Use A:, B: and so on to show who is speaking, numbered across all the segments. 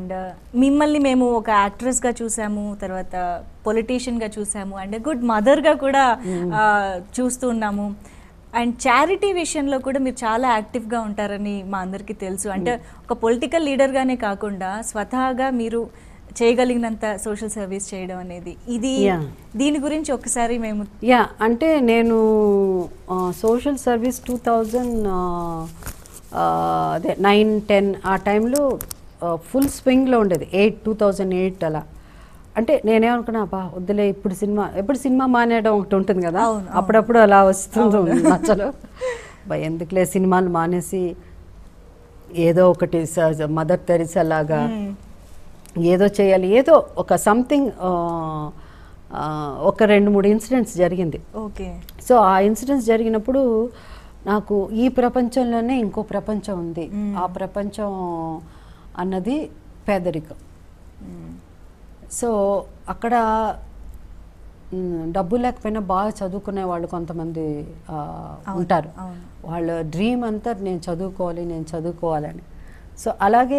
A: And మిమ్మల్ని మేము ఒక యాక్ట్రెస్గా చూసాము తర్వాత పొలిటీషియన్గా చూసాము అండ్ గుడ్ మదర్గా కూడా ఆ, చూస్తూ ఉన్నాము అండ్ చారిటీ విషయంలో కూడా మీరు చాలా యాక్టివ్గా ఉంటారని మా అందరికీ తెలుసు అంటే ఒక పొలిటికల్ లీడర్గానే కాకుండా స్వతహాగా మీరు చేయగలిగినంత సోషల్ సర్వీస్ చేయడం అనేది ఇది
B: Yeah.
A: దీని గురించి ఒకసారి మేము
B: యా అంటే నేను సోషల్ సర్వీస్ టూ థౌజండ్ అదే నైన్ టెన్ ఆ టైంలో ఫుల్ స్వింగ్లో ఉండేది ఎయిట్ టూ థౌజండ్ ఎయిట్ అలా అంటే నేనేమనుకున్నా బా వద్దులే ఇప్పుడు సినిమా ఎప్పుడు సినిమా మానేయడం ఒకటి ఉంటుంది కదా
A: అవును, అవును.
B: అప్పుడప్పుడు అలా వస్తుంది మచ్చలో బా ఎందుకులే సినిమాలు మానేసి ఏదో ఒకటి మదర్ తెరిసా లాగా
A: మ్మ్.
B: ఏదో చేయాలి ఏదో ఒక సంథింగ్ ఒక రెండు మూడు ఇన్సిడెంట్స్ జరిగింది
A: ఓకే
B: సో ఆ ఇన్సిడెంట్స్ జరిగినప్పుడు నాకు ఈ ప్రపంచంలోనే ఇంకో ప్రపంచం ఉంది ఆ ప్రపంచం అన్నది పేదరికం సో అక్కడ మ్, డబ్బు లేకపోయినా బాగా చదువుకునే వాళ్ళు కొంతమంది ఆ, ఉంటారు
A: అవును.
B: వాళ్ళ డ్రీమ్ అంతా నేను చదువుకోవాలి నేను చదువుకోవాలని సో అలాగే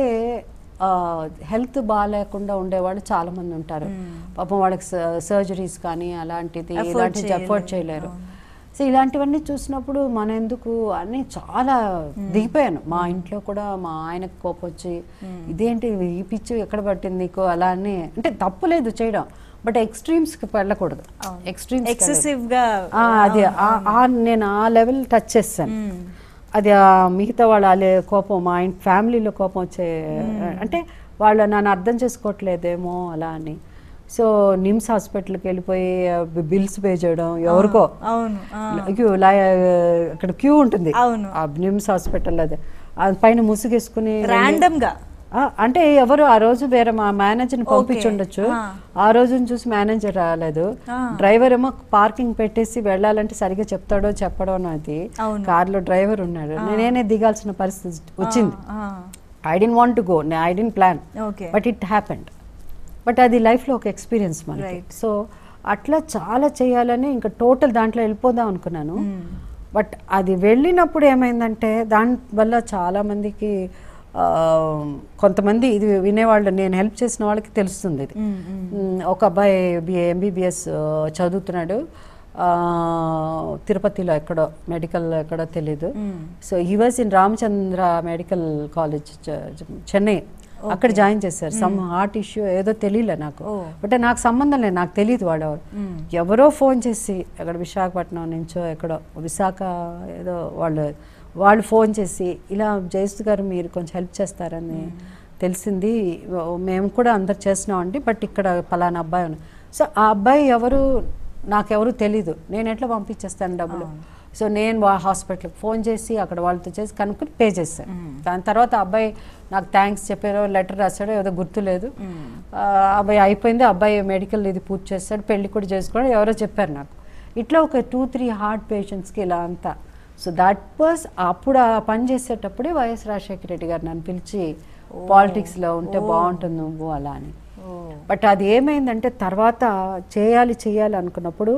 B: హెల్త్ బాగాలేకుండా ఉండేవాళ్ళు చాలామంది ఉంటారు పాపం వాళ్ళకి సర్జరీస్ కానీ అలాంటిది
A: Afford
B: ఇలాంటివి అఫోర్డ్
A: చేయలేరు.
B: చేయలేరు సో ఇలాంటివన్నీ చూసినప్పుడు మన ఎందుకు అని చాలా దిగిపోయాను మా ఇంట్లో కూడా మా ఆయనకు కోపం వచ్చి ఇదేంటి ఈ పిచ్చి ఎక్కడ పట్టింది నీకు అలా అని అంటే తప్పు లేదు చేయడం బట్ ఎక్స్ట్రీమ్స్కి వెళ్ళకూడదు
A: అవును.
B: ఎక్స్ట్రీమ్స్
A: Excessive గా
B: అది ఆ- ఆ- నేను ఆ లెవెల్ టచ్ చేస్తాను
A: మ్మ్.
B: అది ఆ మిగతా వాళ్ళ అలే కోపం మా ఇంటి ఫ్యామిలీలో కోపం వచ్చే అంటే వాళ్ళు నన్ను అర్థం చేసుకోవట్లేదేమో అలా అని సో నిమ్స్ హాస్పిటల్కి వెళ్ళిపోయి బిల్స్ పే చేయడం ఎవరికో
A: అవును ఆ.
B: క్యూ లా- అక్కడ క్యూ ఉంటుంది
A: అవును.
B: ఆ నిమ్స్ హాస్పిటల్ అది ఆ పైన ముసుగేసుకుని వెళ్ళి-
A: ర్యాండమ్ గా
B: ఆ, అంటే ఎవరు ఆ రోజు వేరే మా మేనేజర్ని పంపించి ఉండొచ్చు
A: ఆ.
B: ఆ రోజుని చూసి మేనేజర్ రాలేదు
A: ఆ.
B: డ్రైవర్ ఏమో పార్కింగ్ పెట్టేసి వెళ్ళాలంటే సరిగ్గా చెప్తాడో చెప్పడో అది
A: అవును.
B: కార్లో డ్రైవర్ ఉన్నాడు నేనే దిగాల్సిన పరిస్థితి వచ్చింది
A: ఆ,
B: I didn't want to go I didn't plan
A: okay
B: but it happened but అది లైఫ్లో ఒక ఎక్స్పీరియన్స్ మనకి
A: Right.
B: సో అట్లా చాలా చేయాలని ఇంకా టోటల్ దాంట్లో వెళ్ళిపోదాం అనుకున్నాను బట్ అది వెళ్ళినప్పుడు ఏమైందంటే దాని వల్ల చాలామందికి ఆ, కొంతమంది ఇది వినేవాళ్ళు నేను హెల్ప్ చేసిన వాళ్ళకి తెలుస్తుంది ఇది
A: మ్మ్, మ్మ్.
B: మ్, ఒక అబ్బాయి ఎంబీబీఎస్ చదువుతున్నాడు ఆ, తిరుపతిలో ఎక్కడో మెడికల్ ఎక్కడో తెలీదు
A: మ్మ్.
B: So he was in Ramachandra medical college చ- చ- చెన్నై అక్కడ జాయిన్ చేశారు సమ్ హార్ట్ ఇష్యూ ఏదో తెలియలే నాకు
A: ఓ.
B: బట్ నాకు సంబంధం లేదు నాకు తెలియదు వాడెవరు
A: మ్మ్.
B: ఎవరో ఫోన్ చేసి ఎక్కడ విశాఖపట్నం నుంచో ఎక్కడో విశాఖ ఏదో వాళ్ళు వాళ్ళు ఫోన్ చేసి ఇలా జయస్తు గారు మీరు కొంచెం హెల్ప్ చేస్తారని తెలిసింది ఓ- మేము కూడా అందరు చేస్తున్నామండి బట్ ఇక్కడ పలానా అబ్బాయి ఉన్నా సో ఆ అబ్బాయి ఎవరు నాకెవరు తెలీదు నేను ఎట్లా పంపించేస్తాను డబ్బులు సో నేను వా హాస్పిటల్కి ఫోన్ చేసి అక్కడ వాళ్ళతో చేసి కనుక్కొని పే చేశాను దాని తర్వాత ఆ అబ్బాయి నాకు థ్యాంక్స్ చెప్పారో లెటర్ రాశాడో ఏదో గుర్తులేదు ఆ అబ్బాయి అయిపోయింది ఆ అబ్బాయి మెడికల్ ఇది పూర్తి చేస్తాడు పెళ్లి కూడా చేసుకోవడం ఎవరో చెప్పారు నాకు ఇట్లా ఒక టూ త్రీ హార్ట్ పేషెంట్స్కి ఇలా అంతా సో దట్ వాస్ అప్పుడు ఆ పని చేసేటప్పుడే వైఎస్ రాజశేఖర రెడ్డి గారు నన్ను పిలిచి పాలిటిక్స్లో ఉంటే బాగుంటుంది నువ్వు అలా అని
A: ఓ
B: బట్ అది ఏమైందంటే తర్వాత చేయాలి చేయాలి అనుకున్నప్పుడు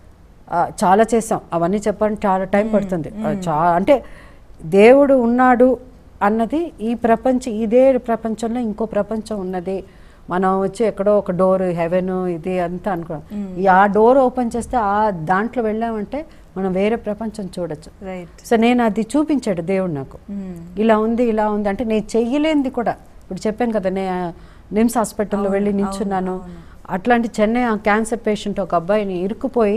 B: ఆ, చాలా చేసాం అవన్నీ చెప్పాలంటే చాలా టైం పడుతుంది ఆ, చా అంటే దేవుడు ఉన్నాడు అన్నది ఈ ప్రపంచం ఇదే ప్రపంచంలో ఇంకో ప్రపంచం ఉన్నది మనం వచ్చి ఎక్కడో ఒక డోర్ హెవెన్ ఇది అంతా అనుకున్నాం ఈ ఆ డోర్ ఓపెన్ చేస్తే ఆ దాంట్లో వెళ్ళామంటే మనం వేరే ప్రపంచం చూడొచ్చు
A: రైట్
B: సో నేను అది చూపించాడు దేవుడు నాకు ఇలా ఉంది ఇలా ఉంది అంటే నేను చెయ్యలేనిది కూడా ఇప్పుడు చెప్పాను కదా నేను నిమ్స్ హాస్పిటల్లో వెళ్ళి నించున్నాను అట్లాంటి చెన్నై ఆ క్యాన్సర్ పేషెంట్ ఒక అబ్బాయిని ఇరుక్కుపోయి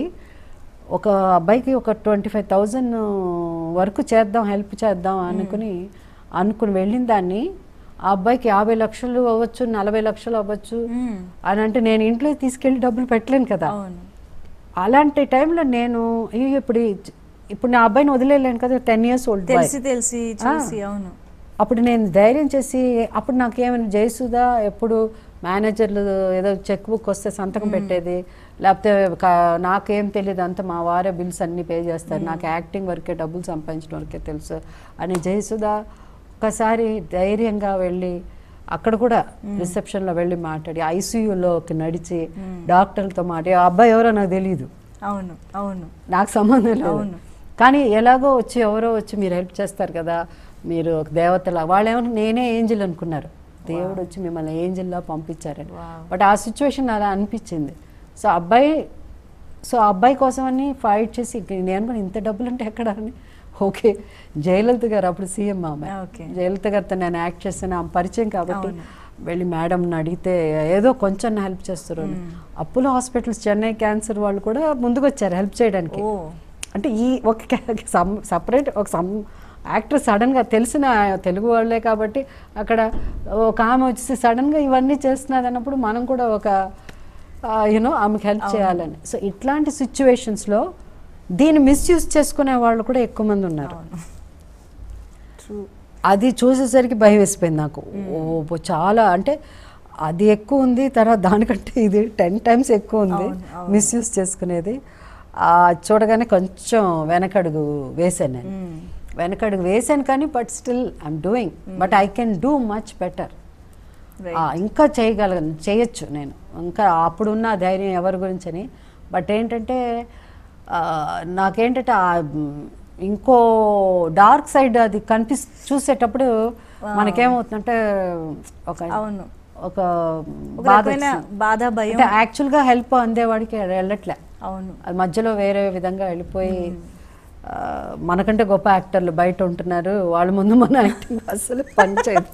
B: ఒక అబ్బాయికి ఒక ట్వంటీ ఫైవ్ థౌజండ్ వరకు చేద్దాం హెల్ప్ చేద్దాం అనుకుని అనుకుని వెళ్ళిన దాన్ని ఆ అబ్బాయికి యాభై లక్షలు అవ్వచ్చు నలభై లక్షలు అవ్వచ్చు అని అంటే నేను ఇంట్లో తీసుకెళ్ళి డబ్బులు పెట్టలేను కదా
A: అవును
B: అలాంటి టైంలో నేను అయ్యో ఇప్పుడు ఈ- ఇప్పుడు నా అబ్బాయిని వదిలేలేను కదా టెన్ ఇయర్స్ ఓల్డ్ బాయ్
A: తెలిసి తెలిసి చూసి అవును
B: అప్పుడు నేను ధైర్యం చేసి అప్పుడు నాకేమైనా జయసుధా ఎప్పుడు మేనేజర్లు ఏదో చెక్ బుక్ వస్తే సంతకం పెట్టేది లేకపోతే క- నాకేం తెలియదు అంతా మా వారే బిల్స్ అన్నీ పే చేస్తారు నాకు యాక్టింగ్ వరకే డబ్బులు సంపాదించడం వరకే తెలుసు అని జయసుధా ఒకసారి ధైర్యంగా వెళ్ళి అక్కడ కూడా రిసెప్షన్లో వెళ్ళి మాట్లాడి ఐసీయూలోకి నడిచి డాక్టర్లతో మాట్లాడి ఆ అబ్బాయి ఎవరో నాకు తెలియదు
A: అవును అవును
B: నాకు సంబంధం లేదు
A: అవును.
B: కానీ ఎలాగో వచ్చి ఎవరో వచ్చి మీరు హెల్ప్ చేస్తారు కదా మీరు ఒక దేవతలా వాళ్ళేమో నేనే ఏంజిల్ అనుకున్నారు దేవుడు వచ్చి మిమ్మల్ని ఏంజిల్లా పంపించారని
A: Wow.
B: బట్ ఆ సిచ్యువేషన్ అలా అనిపించింది సో అబ్బాయి సో ఆ అబ్బాయి కోసం అని ఫైట్ చేసి ఇక నేను అనుకుని ఇంత డబ్బులు అంటే ఎక్కడ అని ఓకే జయలలిత గారు అప్పుడు సీఎం ఆమె
A: Okay.
B: జయలలిత గారితో నేను యాక్ట్ చేస్తాను ఆమె పరిచయం కాబట్టి
A: అవును.
B: వెళ్ళి మేడంని అడిగితే ఏదో కొంచెం హెల్ప్ చేస్తారు అని. అపోలో హాస్పిటల్స్ చెన్నై క్యాన్సర్ వాళ్ళు కూడా ముందుకు వచ్చారు హెల్ప్ చేయడానికి
A: ఓ
B: అంటే ఈ ఒక సపరేట్ ఒక సమ్ యాక్టర్ సడన్గా తెలిసిన తెలుగు వాళ్ళే కాబట్టి అక్కడ ఒక ఆమె వచ్చేసి సడన్గా ఇవన్నీ చేస్తున్నది అన్నప్పుడు మనం కూడా ఒక యూనో ఆమెకి హెల్ప్ చేయాలని సో ఇట్లాంటి సిచ్యువేషన్స్లో దీన్ని మిస్యూజ్ చేసుకునే వాళ్ళు కూడా ఎక్కువ మంది ఉన్నారు
A: అవును ట్రూ
B: అది చూసేసరికి భయం వేసిపోయింది నాకు ఓ చాలా అంటే అది ఎక్కువ ఉంది తర్వాత దానికంటే ఇది టెన్ టైమ్స్ ఎక్కువ ఉంది
A: అవును, అవును.
B: మిస్యూజ్ చేసుకునేది ఆ, చూడగానే కొంచెం వెనకడుగు వేసాను నేను వెనకడుగు వేసాను కానీ but still I'm doing but I can do much better ఇంకా చేయగలను చేయొచ్చు నేను ఇంకా అప్పుడున్న ధైర్యం ఎవరి గురించి అని బట్ ఏంటంటే ఆ, నాకేంటంటే ఆ, మ్, ఇంకో డార్క్ సైడ్ అది కనిపి చూసేటప్పుడు మనకేమవుతుందంటే ఒక
A: అవును
B: ఒక
A: ఒక
B: బాధ
A: రకమైన
B: వచ్చింది.
A: బాధ భయం
B: అంటే యాక్చువల్గా హెల్ప్ అందేవాడికి వెళ్ళట్లే
A: అవును
B: అది మధ్యలో వేరే విధంగా వెళ్ళిపోయి ఆ, మనకంటే గొప్ప యాక్టర్లు బయట ఉంటున్నారు వాళ్ళ ముందు మన యాక్టింగ్ అసలు పనిచేయదు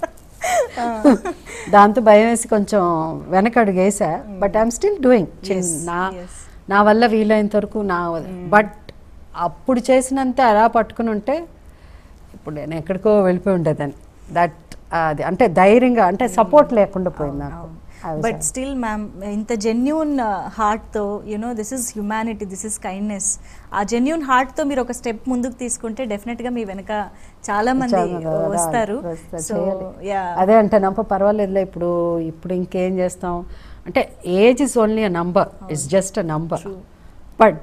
B: దాంతో భయం వేసి కొంచెం వెనకడుగు వేసా బట్ ఐఎమ్ స్టిల్ డూయింగ్ నా
A: yes.
B: నా వల్ల వీలైనంత వరకు నా బట్ అప్పుడు చేసినంత అలా పట్టుకుని ఉంటే ఇప్పుడు నేను ఎక్కడికో వెళ్ళిపోయి ఉండేదాన్ని దట్ అది అంటే ధైర్యంగా అంటే సపోర్ట్ లేకుండా పోయింది నాకు I was
A: but still ma'am ఇంత జెన్యున్ హార్ట్తో you know this is humanity this is kindness ఆ జెన్యున్ హార్ట్తో మీరు ఒక స్టెప్ ముందుకు తీసుకుంటే డెఫినెట్గా మీ వెనక చాలా మంది
B: చాలా మంది
A: వస్తారు
B: వస్తారు,
A: సో
B: చేయాలి.
A: యా
B: అదే అంటే నమ్మ పర్వాలేదులే ఇప్పుడు ఇప్పుడు ఇంకేం చేస్తాం అంటే age is only a number it's just a number but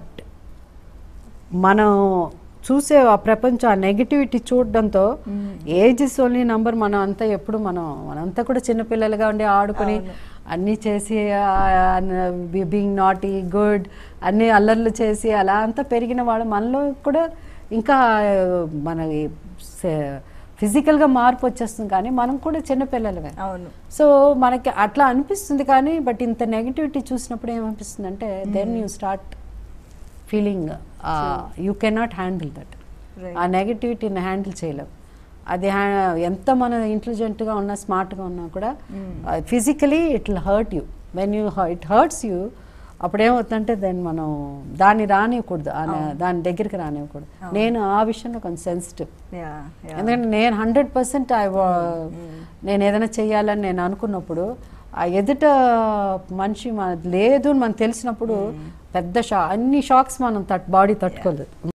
B: మనం చూసే ఆ ప్రపంచం ఆ నెగిటివిటీ చూడడంతో ఏజ్ ఇస్ ఓన్లీ నంబర్ మనం అంతా ఎప్పుడు మనం మనంతా కూడా చిన్నపిల్లలుగా ఉండి ఆడుకొని అన్నీ చేసి బీయింగ్ నాటీ గుడ్ అన్నీ అల్లర్లు చేసి అలా అంతా పెరిగిన వాళ్ళు మనలో కూడా ఇంకా మన ఫిజికల్గా మార్పు వచ్చేస్తుంది కానీ మనం కూడా చిన్నపిల్లలమే
A: అవును
B: సో మనకి అట్లా అనిపిస్తుంది కానీ బట్ ఇంత నెగిటివిటీ చూసినప్పుడు ఏమనిపిస్తుంది అంటే then you start feeling you cannot handle that
A: Right.
B: ఆ నెగిటివిటీని హ్యాండిల్ చేయలేం అది హ్యా- ఎంత మన ఇంటెలిజెంట్గా ఉన్నా స్మార్ట్గా ఉన్నా కూడా physically it will hurt you when you it hurts you అప్పుడు ఏమవుతుందంటే దెన్ మనం దాన్ని రానివ్వకూడదు ఆ న- దాని దగ్గరికి రానివ్వకూడదు నేను ఆ విషయంలో కొంచెం సెన్సిటివ్
A: యా యా
B: ఎందుకంటే నేను హండ్రెడ్ పర్సెంట్ నేను ఏదైనా చెయ్యాలని నేను అనుకున్నప్పుడు ఆ ఎదుట మనిషి మన లేదు అని మనకు తెలిసినప్పుడు పెద్ద షా అన్ని షాక్స్ మనం తట్ బాడీ తట్టుకోలేదు